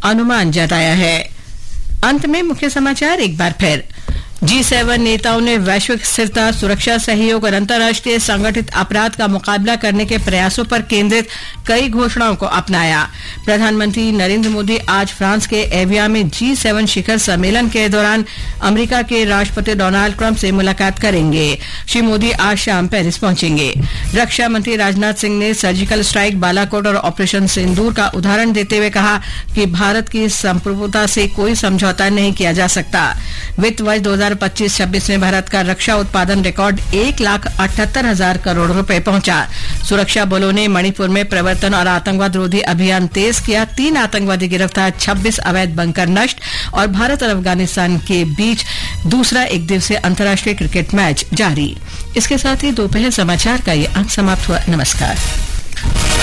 अनुमान जताया है अंत में मुख्य समाचार एक बार फिर जी सेवन नेताओं ने वैश्विक स्थिरता सुरक्षा सहयोग और अंतर्राष्ट्रीय संगठित अपराध का मुकाबला करने के प्रयासों पर केंद्रित कई घोषणाओं को अपनाया प्रधानमंत्री नरेंद्र मोदी आज फ्रांस के एविया में जी सेवन शिखर सम्मेलन के दौरान अमेरिका के राष्ट्रपति डोनाल्ड ट्रंप से मुलाकात करेंगे श्री मोदी आज शाम पेरिस पहुंचेंगे रक्षा मंत्री राजनाथ सिंह ने सर्जिकल स्ट्राइक बालाकोट और ऑपरेशन सिंदूर का उदाहरण देते हुए कहा कि भारत की संप्रभुता से कोई समझौता नहीं किया जा सकता वित्त वर्ष दो 2025-26 में भारत का रक्षा उत्पादन रिकॉर्ड एक लाख अठहत्तर हजार करोड़ रुपए पहुंचा सुरक्षा बलों ने मणिपुर में प्रवर्तन और आतंकवाद रोधी अभियान तेज किया तीन आतंकवादी गिरफ्तार 26 अवैध बंकर नष्ट और भारत और अफगानिस्तान के बीच दूसरा एक दिवसीय अंतर्राष्ट्रीय क्रिकेट मैच जारी इसके साथ ही दोपहर समाचार का ये अंक समाप्त हुआ नमस्कार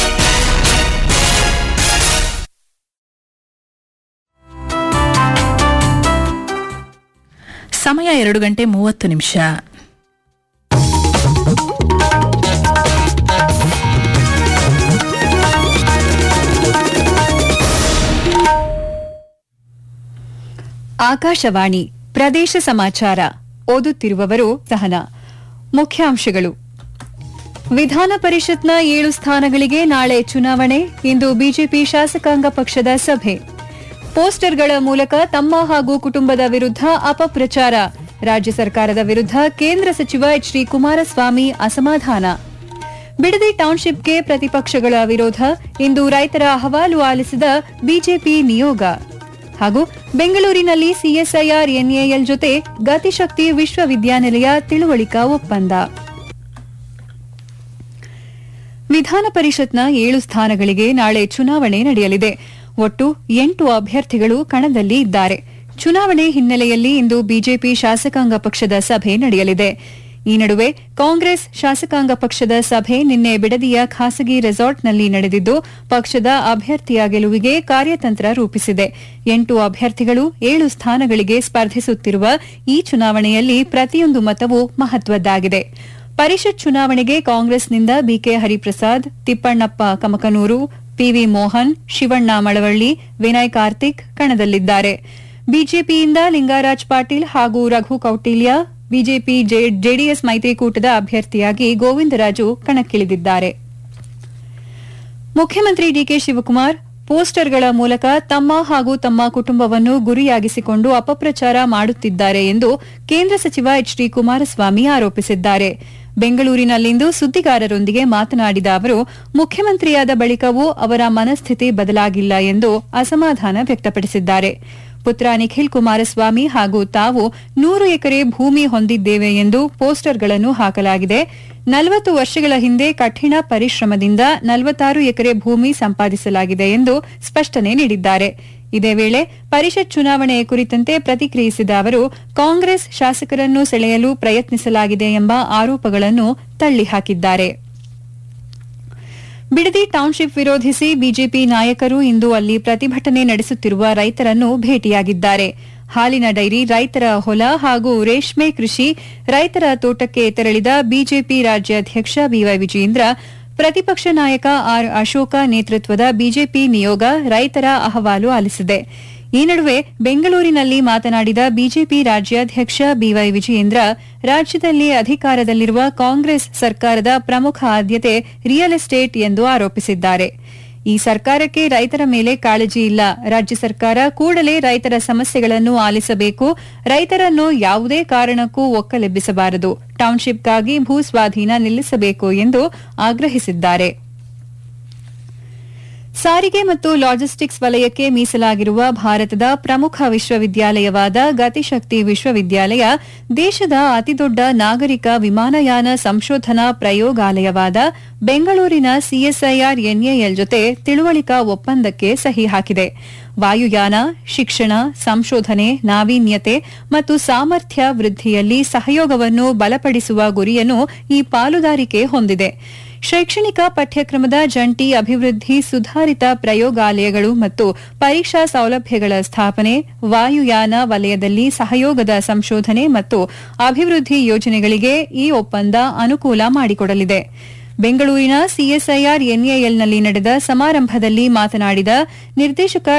ಸಮಯ ಎರಡು ಗಂಟೆ ಮೂವತ್ತು ನಿಮಿಷ ಆಕಾಶವಾಣಿ ಪ್ರದೇಶ ಸಮಾಚಾರ ಓದುತ್ತಿರುವವರು ಸಹನಾ ಮುಖ್ಯಾಂಶಗಳು ವಿಧಾನ ಪರಿಷತ್ನ ಏಳು ಸ್ಥಾನಗಳಿಗೆ ನಾಳೆ ಚುನಾವಣೆ ಇಂದು ಬಿಜೆಪಿ ಶಾಸಕಾಂಗ ಪಕ್ಷದ ಸಭೆ ಪೋಸ್ಟರ್ಗಳ ಮೂಲಕ ತಮ್ಮ ಹಾಗೂ ಕುಟುಂಬದ ವಿರುದ್ಧ ಅಪಪ್ರಚಾರ ರಾಜ್ಯ ಸರ್ಕಾರದ ವಿರುದ್ಧ ಕೇಂದ್ರ ಸಚಿವ ಎಚ್ ಡಿ ಕುಮಾರಸ್ವಾಮಿ ಅಸಮಾಧಾನ ಬಿಡದಿ ಟೌನ್ಶಿಪ್ಗೆ ಪ್ರತಿಪಕ್ಷಗಳ ವಿರೋಧ ಇಂದು ರೈತರ ಅಹವಾಲು ಆಲಿಸಿದ ಬಿಜೆಪಿ ನಿಯೋಗ ಹಾಗೂ ಬೆಂಗಳೂರಿನಲ್ಲಿ ಸಿಎಸ್ಐಆರ್ ಎನ್ಎಎಲ್ ಜೊತೆ ಗತಿಶಕ್ತಿ ವಿಶ್ವವಿದ್ಯಾನಿಲಯ ತಿಳುವಳಿಕಾ ಒಪ್ಪಂದ ವಿಧಾನ ಪರಿಷತ್ನ ಏಳು ಸ್ಥಾನಗಳಿಗೆ ನಾಳೆ ಚುನಾವಣೆ ನಡೆಯಲಿದೆ ಒಟ್ಟು ಎಂಟು ಅಭ್ಯರ್ಥಿಗಳು ಕಣದಲ್ಲಿ ಇದ್ದಾರೆ ಚುನಾವಣೆ ಹಿನ್ನೆಲೆಯಲ್ಲಿ ಇಂದು ಬಿಜೆಪಿ ಶಾಸಕಾಂಗ ಪಕ್ಷದ ಸಭೆ ನಡೆಯಲಿದೆ ಈ ನಡುವೆ ಕಾಂಗ್ರೆಸ್ ಶಾಸಕಾಂಗ ಪಕ್ಷದ ಸಭೆ ನಿನ್ನೆ ಬಿಡದಿಯ ಖಾಸಗಿ ರೆಸಾರ್ಟ್ನಲ್ಲಿ ನಡೆದಿದ್ದು ಪಕ್ಷದ ಅಭ್ಯರ್ಥಿಯ ಗೆಲುವಿಗೆ ಕಾರ್ಯತಂತ್ರ ರೂಪಿಸಿದೆ ಎಂಟು ಅಭ್ಯರ್ಥಿಗಳು ಏಳು ಸ್ಥಾನಗಳಿಗೆ ಸ್ಪರ್ಧಿಸುತ್ತಿರುವ ಈ ಚುನಾವಣೆಯಲ್ಲಿ ಪ್ರತಿಯೊಂದು ಮತವೂ ಮಹತ್ವದ್ದಾಗಿದೆ ಪರಿಷತ್ ಚುನಾವಣೆಗೆ ಕಾಂಗ್ರೆಸ್ನಿಂದ ಬಿಕೆ ಹರಿಪ್ರಸಾದ್ ತಿಪ್ಪಣ್ಣಪ್ಪ ಕಮಕನೂರು ಪಿವಿ ಮೋಹನ್ ಶಿವಣ್ಣ ಮಳವಳ್ಳಿ ವಿನಯ್ ಕಾರ್ತಿಕ್ ಕಣದಲ್ಲಿದ್ದಾರೆ ಬಿಜೆಪಿಯಿಂದ ಲಿಂಗರಾಜ್ ಪಾಟೀಲ್ ಹಾಗೂ ರಘು ಕೌಟಿಲ್ಯ ಬಿಜೆಪಿ ಜೆಡಿಎಸ್ ಮೈತ್ರಿಕೂಟದ ಅಭ್ಯರ್ಥಿಯಾಗಿ ಗೋವಿಂದರಾಜು ಕಣಕ್ಕಿಳಿದಿದ್ದಾರೆ ಮುಖ್ಯಮಂತ್ರಿ ಡಿಕೆ ಶಿವಕುಮಾರ್ ಪೋಸ್ಟರ್ಗಳ ಮೂಲಕ ತಮ್ಮ ಹಾಗೂ ತಮ್ಮ ಕುಟುಂಬವನ್ನು ಗುರಿಯಾಗಿಸಿಕೊಂಡು ಅಪಪ್ರಚಾರ ಮಾಡುತ್ತಿದ್ದಾರೆ ಎಂದು ಕೇಂದ್ರ ಸಚಿವ ಎಚ್ ಡಿ ಕುಮಾರಸ್ವಾಮಿ ಆರೋಪಿಸಿದ್ದಾರೆ ಬೆಂಗಳೂರಿನಲ್ಲಿಂದು ಸುದ್ದಿಗಾರರೊಂದಿಗೆ ಮಾತನಾಡಿದ ಅವರು ಮುಖ್ಯಮಂತ್ರಿಯಾದ ಬಳಿಕವೂ ಅವರ ಮನಸ್ಥಿತಿ ಬದಲಾಗಿಲ್ಲ ಎಂದು ಅಸಮಾಧಾನ ವ್ಯಕ್ತಪಡಿಸಿದ್ದಾರೆ ಪುತ್ರ ನಿಖಿಲ್ ಕುಮಾರಸ್ವಾಮಿ ಹಾಗೂ ತಾವು ನೂರು ಎಕರೆ ಭೂಮಿ ಹೊಂದಿದ್ದೇವೆ ಎಂದು ಪೋಸ್ಟರ್ಗಳನ್ನು ಹಾಕಲಾಗಿದೆ ನಲವತ್ತು ವರ್ಷಗಳ ಹಿಂದೆ ಕಠಿಣ ಪರಿಶ್ರಮದಿಂದ ನಲವತ್ತಾರು ಎಕರೆ ಭೂಮಿ ಸಂಪಾದಿಸಲಾಗಿದೆ ಎಂದು ಸ್ಪಷ್ಟನೆ ನೀಡಿದ್ದಾರೆ ಇದೇ ವೇಳೆ ಪರಿಷತ್ ಚುನಾವಣೆ ಕುರಿತಂತೆ ಪ್ರತಿಕ್ರಿಯಿಸಿದ ಅವರು ಕಾಂಗ್ರೆಸ್ ಶಾಸಕರನ್ನು ಸೆಳೆಯಲು ಪ್ರಯತ್ನಿಸಲಾಗಿದೆ ಎಂಬ ಆರೋಪಗಳನ್ನು ತಳ್ಳಿಹಾಕಿದ್ದಾರೆ ಬಿಡದಿ ಟೌನ್ಶಿಪ್ ವಿರೋಧಿಸಿ ಬಿಜೆಪಿ ನಾಯಕರು ಇಂದು ಅಲ್ಲಿ ಪ್ರತಿಭಟನೆ ನಡೆಸುತ್ತಿರುವ ರೈತರನ್ನು ಭೇಟಿಯಾಗಿದ್ದಾರೆ ಹಾಲಿನ ಡೈರಿ ರೈತರ ಹೊಲ ಹಾಗೂ ರೇಷ್ಮೆ ಕೃಷಿ ರೈತರ ತೋಟಕ್ಕೆ ತೆರಳಿದ ಬಿಜೆಪಿ ರಾಜ್ಯಾಧ್ಯಕ್ಷ ಬಿವೈ ವಿಜೇಂದ್ರ ಪ್ರತಿಪಕ್ಷ ನಾಯಕ ಆರ್ ಅಶೋಕ ನೇತೃತ್ವದ ಬಿಜೆಪಿ ನಿಯೋಗ ರೈತರ ಅಹವಾಲು ಆಲಿಸಿದೆ ಈ ನಡುವೆ ಬೆಂಗಳೂರಿನಲ್ಲಿ ಮಾತನಾಡಿದ ಬಿಜೆಪಿ ರಾಜ್ಯಾಧ್ಯಕ್ಷ ಬಿವೈ ವಿಜಯೇಂದ್ರ ರಾಜ್ಯದಲ್ಲಿ ಅಧಿಕಾರದಲ್ಲಿರುವ ಕಾಂಗ್ರೆಸ್ ಸರ್ಕಾರದ ಪ್ರಮುಖ ಆದ್ಯತೆ ರಿಯಲ್ ಎಸ್ಟೇಟ್ ಎಂದು ಆರೋಪಿಸಿದ್ದಾರೆ ಈ ಸರ್ಕಾರಕ್ಕೆ ರೈತರ ಮೇಲೆ ಕಾಳಜಿ ಇಲ್ಲ ರಾಜ್ಯ ಸರ್ಕಾರ ಕೂಡಲೇ ರೈತರ ಸಮಸ್ಯೆಗಳನ್ನು ಆಲಿಸಬೇಕು ರೈತರನ್ನು ಯಾವುದೇ ಕಾರಣಕ್ಕೂ ಒಕ್ಕಲೆಬ್ಬಿಸಬಾರದು ಟೌನ್ಶಿಪ್ಗಾಗಿ ಭೂ ಸ್ವಾಧೀನ ನಿಲ್ಲಿಸಬೇಕು ಎಂದು ಆಗ್ರಹಿಸಿದ್ದಾರೆ ಸಾರಿಗೆ ಮತ್ತು ಲಾಜಿಸ್ಟಿಕ್ಸ್ ವಲಯಕ್ಕೆ ಮೀಸಲಾಗಿರುವ ಭಾರತದ ಪ್ರಮುಖ ವಿಶ್ವವಿದ್ಯಾಲಯವಾದ ಗತಿಶಕ್ತಿ ವಿಶ್ವವಿದ್ಯಾಲಯ ದೇಶದ ಅತಿದೊಡ್ಡ ನಾಗರಿಕ ವಿಮಾನಯಾನ ಸಂಶೋಧನಾ ಪ್ರಯೋಗಾಲಯವಾದ ಬೆಂಗಳೂರಿನ ಸಿಎಸ್ಐಆರ್ ಎನ್ಎಎಲ್ ಜೊತೆ ತಿಳುವಳಿಕಾ ಒಪ್ಪಂದಕ್ಕೆ ಸಹಿ ಹಾಕಿದೆ ವಾಯುಯಾನ ಶಿಕ್ಷಣ ಸಂಶೋಧನೆ ನಾವೀನ್ಯತೆ ಮತ್ತು ಸಾಮರ್ಥ್ಯ ವೃದ್ಧಿಯಲ್ಲಿ ಸಹಯೋಗವನ್ನು ಬಲಪಡಿಸುವ ಗುರಿಯನ್ನು ಈ ಪಾಲುದಾರಿಕೆ ಹೊಂದಿದೆ ಶೈಕ್ಷಣಿಕ ಪಠ್ಯಕ್ರಮದ ಜಂಟಿ ಅಭಿವೃದ್ಧಿ ಸುಧಾರಿತ ಪ್ರಯೋಗಾಲಯಗಳು ಮತ್ತು ಪರೀಕ್ಷಾ ಸೌಲಭ್ಯಗಳ ಸ್ಥಾಪನೆ ವಾಯುಯಾನ ವಲಯದಲ್ಲಿ ಸಹಯೋಗದ ಸಂಶೋಧನೆ ಮತ್ತು ಅಭಿವೃದ್ಧಿ ಯೋಜನೆಗಳಿಗೆ ಈ ಒಪ್ಪಂದ ಅನುಕೂಲ ಮಾಡಿಕೊಡಲಿದೆ ಬೆಂಗಳೂರಿನ ಸಿಎಸ್ಐಆರ್ ಎನ್ಎಎಲ್ನಲ್ಲಿ ನಡೆದ ಸಮಾರಂಭದಲ್ಲಿ ಮಾತನಾಡಿದ ನಿರ್ದೇಶಕ